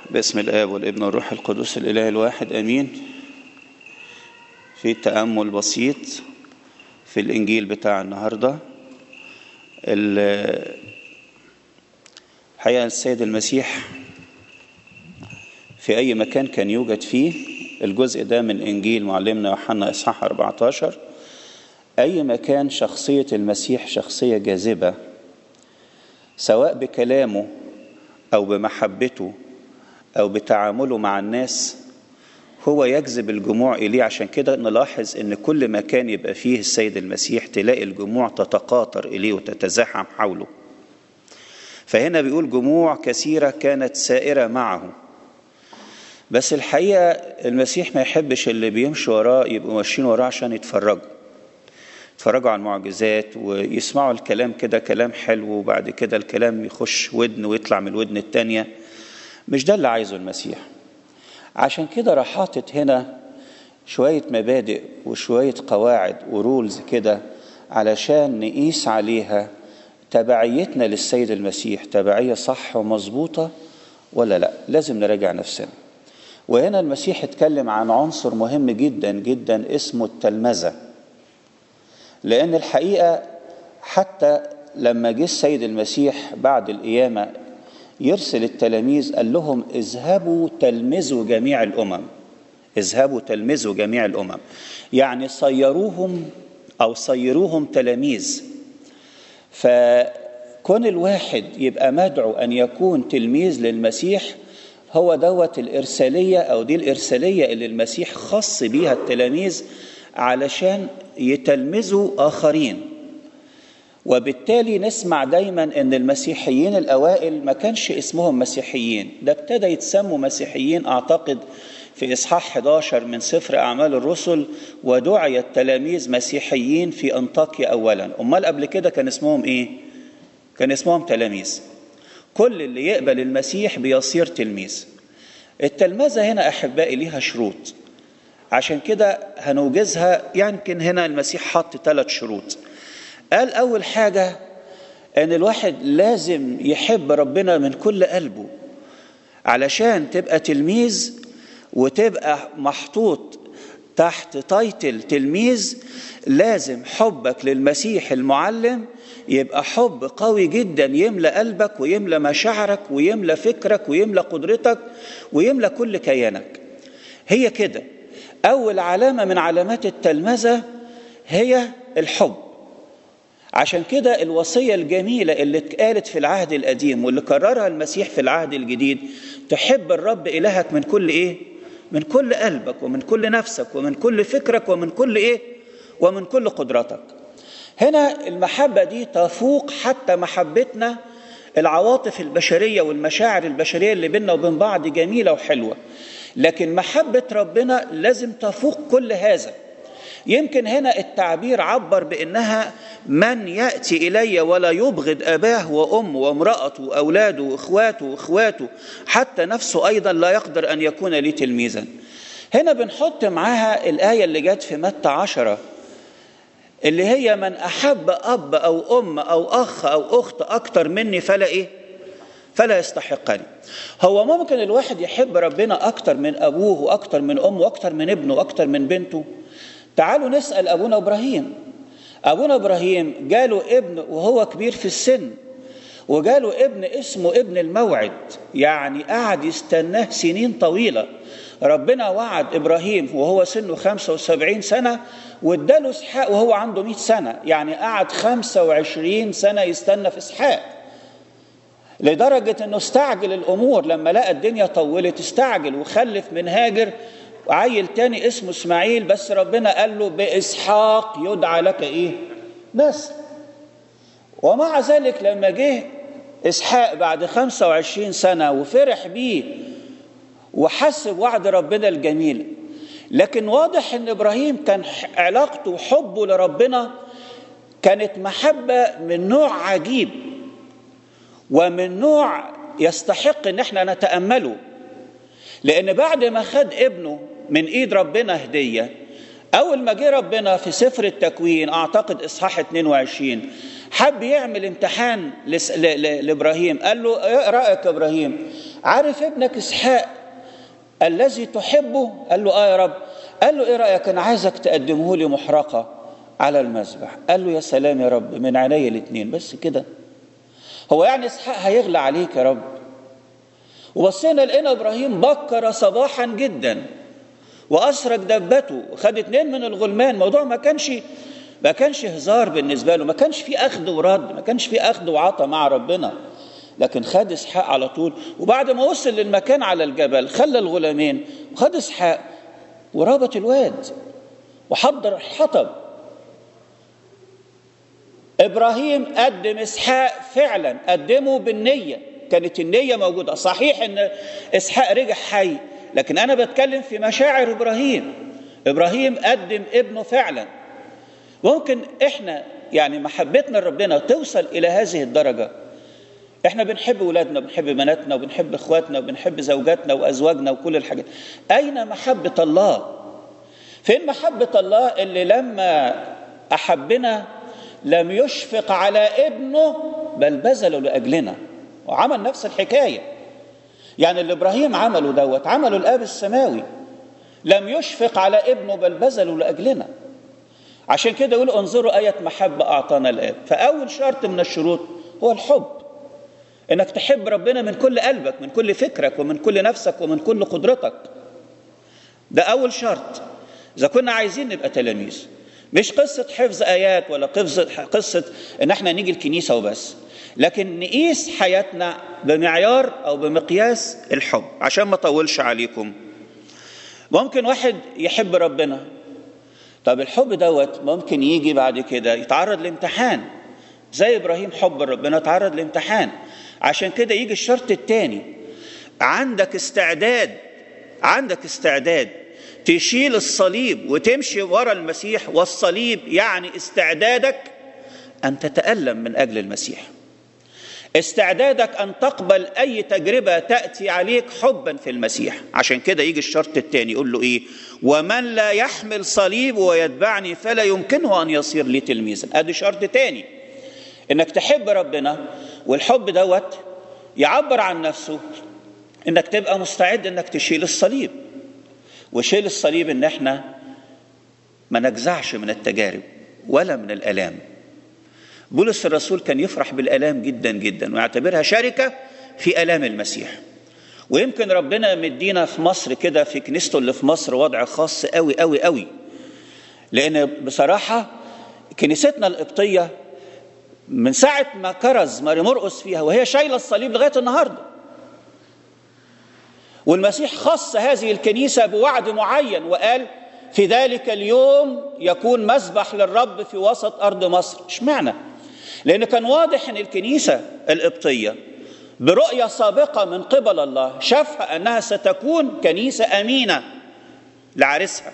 باسم الآب والابن والروح القدس الإله الواحد أمين في تأمل بسيط في الإنجيل بتاع النهاردة الحقيقة السيد المسيح في أي مكان كان يوجد فيه الجزء ده من إنجيل معلمنا يوحنا إصحاح 14 أي مكان شخصية المسيح شخصية جاذبة سواء بكلامه أو بمحبته أو بتعامله مع الناس هو يجذب الجموع إليه عشان كده نلاحظ إن كل مكان يبقى فيه السيد المسيح تلاقي الجموع تتقاطر إليه وتتزاحم حوله فهنا بيقول جموع كثيرة كانت سائرة معه بس الحقيقة المسيح ما يحبش اللي بيمشوا وراه يبقوا ماشيين وراه عشان يتفرجوا يتفرجوا على المعجزات ويسمعوا الكلام كده كلام حلو وبعد كده الكلام يخش ودن ويطلع من الودن التانية مش ده اللي عايزه المسيح عشان كده راح حاطط هنا شوية مبادئ وشوية قواعد ورولز كده علشان نقيس عليها تبعيتنا للسيد المسيح تبعية صح ومظبوطة ولا لا لازم نراجع نفسنا وهنا المسيح اتكلم عن عنصر مهم جدا جدا اسمه التلمذة لأن الحقيقة حتى لما جه السيد المسيح بعد القيامة يرسل التلاميذ قال لهم اذهبوا تلمذوا جميع الأمم اذهبوا تلمذوا جميع الأمم يعني صيروهم أو صيروهم تلاميذ فكون الواحد يبقى مدعو أن يكون تلميذ للمسيح هو دوت الإرسالية أو دي الإرسالية اللي المسيح خص بيها التلاميذ علشان يتلمذوا آخرين وبالتالي نسمع دايما ان المسيحيين الاوائل ما كانش اسمهم مسيحيين ده ابتدى يتسموا مسيحيين اعتقد في اصحاح 11 من سفر اعمال الرسل ودعي التلاميذ مسيحيين في انطاكيا اولا امال قبل كده كان اسمهم ايه كان اسمهم تلاميذ كل اللي يقبل المسيح بيصير تلميذ التلمذه هنا احبائي ليها شروط عشان كده هنوجزها يمكن هنا المسيح حط ثلاث شروط قال أول حاجة أن الواحد لازم يحب ربنا من كل قلبه علشان تبقى تلميذ وتبقى محطوط تحت تايتل تلميذ لازم حبك للمسيح المعلم يبقى حب قوي جدا يملى قلبك ويملى مشاعرك ويملى فكرك ويملى قدرتك ويملى كل كيانك هي كده أول علامة من علامات التلمذة هي الحب عشان كده الوصية الجميلة اللي اتقالت في العهد القديم واللي كررها المسيح في العهد الجديد تحب الرب إلهك من كل إيه؟ من كل قلبك ومن كل نفسك ومن كل فكرك ومن كل إيه؟ ومن كل قدرتك هنا المحبة دي تفوق حتى محبتنا العواطف البشرية والمشاعر البشرية اللي بيننا وبين بعض جميلة وحلوة لكن محبة ربنا لازم تفوق كل هذا يمكن هنا التعبير عبر بانها من ياتي الي ولا يبغض اباه وامه وامراته واولاده واخواته واخواته حتى نفسه ايضا لا يقدر ان يكون لي تلميذا هنا بنحط معاها الايه اللي جت في متى عشرة اللي هي من احب اب او ام او اخ او اخت اكتر مني فلا ايه فلا يستحقني هو ممكن الواحد يحب ربنا اكتر من ابوه واكتر من امه واكتر من ابنه واكتر من بنته تعالوا نسأل أبونا إبراهيم أبونا إبراهيم جاله ابن وهو كبير في السن وجاله ابن اسمه ابن الموعد يعني قعد يستناه سنين طويلة ربنا وعد إبراهيم وهو سنه 75 سنة واداله إسحاق وهو عنده 100 سنة يعني قعد 25 سنة يستنى في إسحاق لدرجة أنه استعجل الأمور لما لقى الدنيا طولت استعجل وخلف من هاجر وعيل تاني اسمه اسماعيل بس ربنا قال له باسحاق يدعى لك ايه نسل ومع ذلك لما جه اسحاق بعد 25 سنه وفرح بيه وحس بوعد ربنا الجميل لكن واضح ان ابراهيم كان علاقته وحبه لربنا كانت محبه من نوع عجيب ومن نوع يستحق ان احنا نتامله لان بعد ما خد ابنه من ايد ربنا هديه اول ما جه ربنا في سفر التكوين اعتقد اصحاح 22 حب يعمل امتحان لابراهيم قال له ايه رايك يا ابراهيم عارف ابنك اسحاق الذي تحبه قال له اه يا رب قال له ايه رايك انا عايزك تقدمه لي محرقه على المذبح قال له يا سلام يا رب من عينيا الاثنين بس كده هو يعني اسحاق هيغلى عليك يا رب وبصينا لقينا ابراهيم بكر صباحا جدا واسرج دبته وخد اتنين من الغلمان الموضوع ما كانش ما كانش هزار بالنسبه له ما كانش في اخذ ورد ما كانش في اخذ وعطا مع ربنا لكن خد اسحاق على طول وبعد ما وصل للمكان على الجبل خلى الغلامين وخد اسحاق وربط الواد وحضر الحطب ابراهيم قدم اسحاق فعلا قدمه بالنيه كانت النيه موجوده صحيح ان اسحاق رجع حي لكن انا بتكلم في مشاعر ابراهيم ابراهيم قدم ابنه فعلا ممكن احنا يعني محبتنا لربنا توصل الى هذه الدرجه احنا بنحب ولادنا وبنحب بناتنا وبنحب اخواتنا وبنحب زوجاتنا وازواجنا وكل الحاجات اين محبه الله فين محبه الله اللي لما احبنا لم يشفق على ابنه بل بذله لاجلنا وعمل نفس الحكايه يعني اللي ابراهيم عمله دوت عمله الاب السماوي لم يشفق على ابنه بل بذله لاجلنا عشان كده يقول انظروا آية محبة أعطانا الآب فأول شرط من الشروط هو الحب إنك تحب ربنا من كل قلبك من كل فكرك ومن كل نفسك ومن كل قدرتك ده أول شرط إذا كنا عايزين نبقى تلاميذ مش قصة حفظ آيات ولا قصة قصة إن إحنا نيجي الكنيسة وبس لكن نقيس حياتنا بمعيار أو بمقياس الحب عشان ما أطولش عليكم ممكن واحد يحب ربنا طب الحب دوت ممكن يجي بعد كده يتعرض لامتحان زي ابراهيم حب ربنا اتعرض لامتحان عشان كده يجي الشرط الثاني عندك استعداد عندك استعداد تشيل الصليب وتمشي ورا المسيح والصليب يعني استعدادك ان تتالم من اجل المسيح استعدادك ان تقبل اي تجربه تاتي عليك حبا في المسيح عشان كده يجي الشرط الثاني يقول له ايه ومن لا يحمل صليب ويتبعني فلا يمكنه ان يصير لي تلميذا ادي شرط تاني انك تحب ربنا والحب دوت يعبر عن نفسه انك تبقى مستعد انك تشيل الصليب وشيل الصليب ان احنا ما نجزعش من التجارب ولا من الالام بولس الرسول كان يفرح بالالام جدا جدا ويعتبرها شركه في الام المسيح ويمكن ربنا مدينا في مصر كده في كنيسته اللي في مصر وضع خاص قوي قوي قوي لان بصراحه كنيستنا القبطيه من ساعه ما كرز ماري مرقس فيها وهي شايله الصليب لغايه النهارده والمسيح خص هذه الكنيسه بوعد معين وقال في ذلك اليوم يكون مسبح للرب في وسط ارض مصر اشمعنى لان كان واضح ان الكنيسه القبطيه برؤيه سابقه من قبل الله شافها انها ستكون كنيسه امينه لعرسها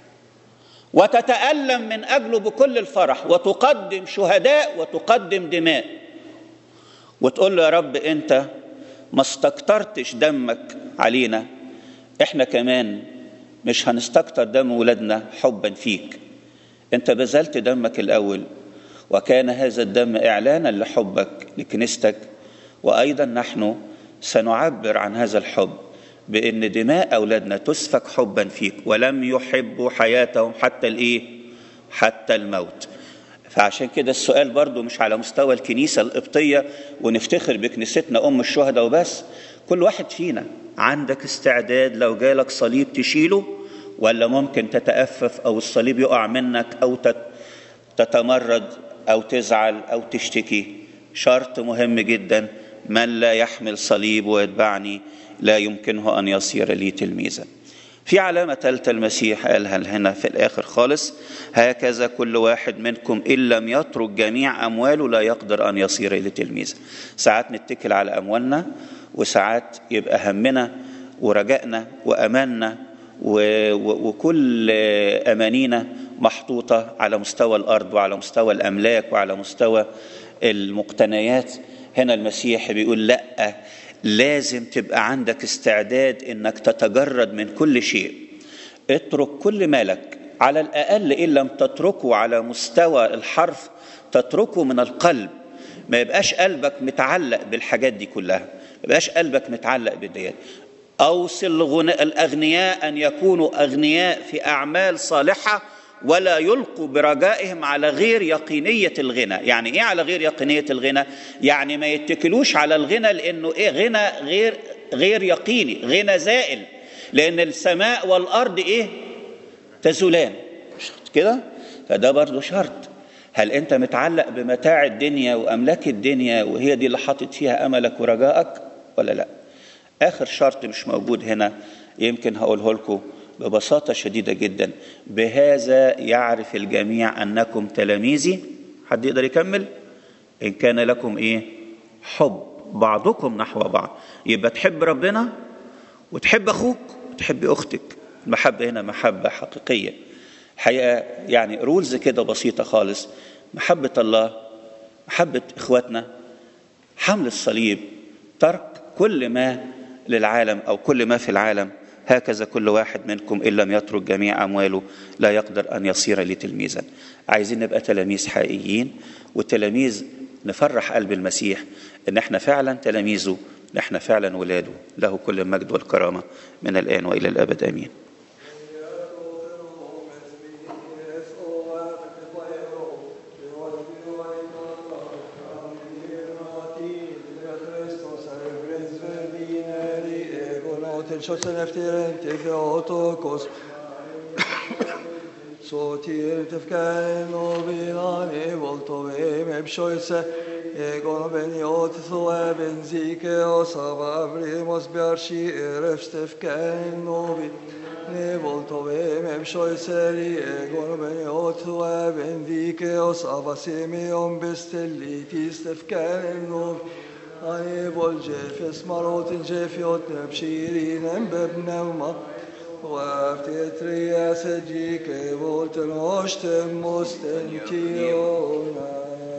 وتتالم من اجله بكل الفرح وتقدم شهداء وتقدم دماء وتقول له يا رب انت ما استكترتش دمك علينا احنا كمان مش هنستكتر دم ولادنا حبا فيك انت بذلت دمك الاول وكان هذا الدم اعلانا لحبك لكنيستك وايضا نحن سنعبر عن هذا الحب بان دماء اولادنا تسفك حبا فيك ولم يحبوا حياتهم حتى الايه حتى الموت فعشان كده السؤال برضو مش على مستوى الكنيسة القبطية ونفتخر بكنيستنا أم الشهداء وبس كل واحد فينا عندك استعداد لو جالك صليب تشيله ولا ممكن تتأفف أو الصليب يقع منك أو تتمرد أو تزعل أو تشتكي شرط مهم جدا من لا يحمل صليب ويتبعني لا يمكنه أن يصير لي تلميذا في علامة ثالثة المسيح قالها هنا في الآخر خالص هكذا كل واحد منكم إن لم يترك جميع أمواله لا يقدر أن يصير إلى تلميذا ساعات نتكل على أموالنا وساعات يبقى همنا ورجائنا وأماننا وكل أمانينا محطوطة على مستوى الأرض وعلى مستوى الأملاك وعلى مستوى المقتنيات هنا المسيح بيقول لأ لازم تبقى عندك استعداد انك تتجرد من كل شيء اترك كل مالك على الاقل ان لم تتركه على مستوى الحرف تتركه من القلب ما يبقاش قلبك متعلق بالحاجات دي كلها يبقاش قلبك متعلق بالديات أوصي الغنى- الأغنياء أن يكونوا أغنياء في أعمال صالحة ولا يلقوا برجائهم على غير يقينية الغنى يعني إيه على غير يقينية الغنى يعني ما يتكلوش على الغنى لأنه إيه غنى غير غير يقيني غنى زائل لأن السماء والأرض إيه تزولان مش كده فده برضه شرط هل انت متعلق بمتاع الدنيا واملاك الدنيا وهي دي اللي حاطط فيها املك ورجائك ولا لا اخر شرط مش موجود هنا يمكن هقوله لكم ببساطه شديده جدا بهذا يعرف الجميع انكم تلاميذي حد يقدر يكمل ان كان لكم ايه حب بعضكم نحو بعض يبقى تحب ربنا وتحب اخوك وتحب اختك المحبه هنا محبه حقيقيه حقيقه يعني رولز كده بسيطه خالص محبه الله محبه اخواتنا حمل الصليب ترك كل ما للعالم او كل ما في العالم هكذا كل واحد منكم ان لم يترك جميع امواله لا يقدر ان يصير لي تلميذا عايزين نبقى تلاميذ حقيقيين والتلاميذ نفرح قلب المسيح ان احنا فعلا تلاميذه ان احنا فعلا ولاده له كل المجد والكرامه من الان والى الابد امين Kjøtten efter en til Theotokos. Så til tefkaen og vinan i voldt og vem ebsjøyse. Egon og ben jot så er ben zike og sava vrimos bjarski eref stefkaen og vi. Ne voldt og vem ebsjøyse li Egon og ben jot så er ben zike og sava simeon bestelli til stefkaen og vi. Ani bol jefes marotin jefiot nebshirin em bebnevma وافت ترياس جيك volten oshtem mosten kiona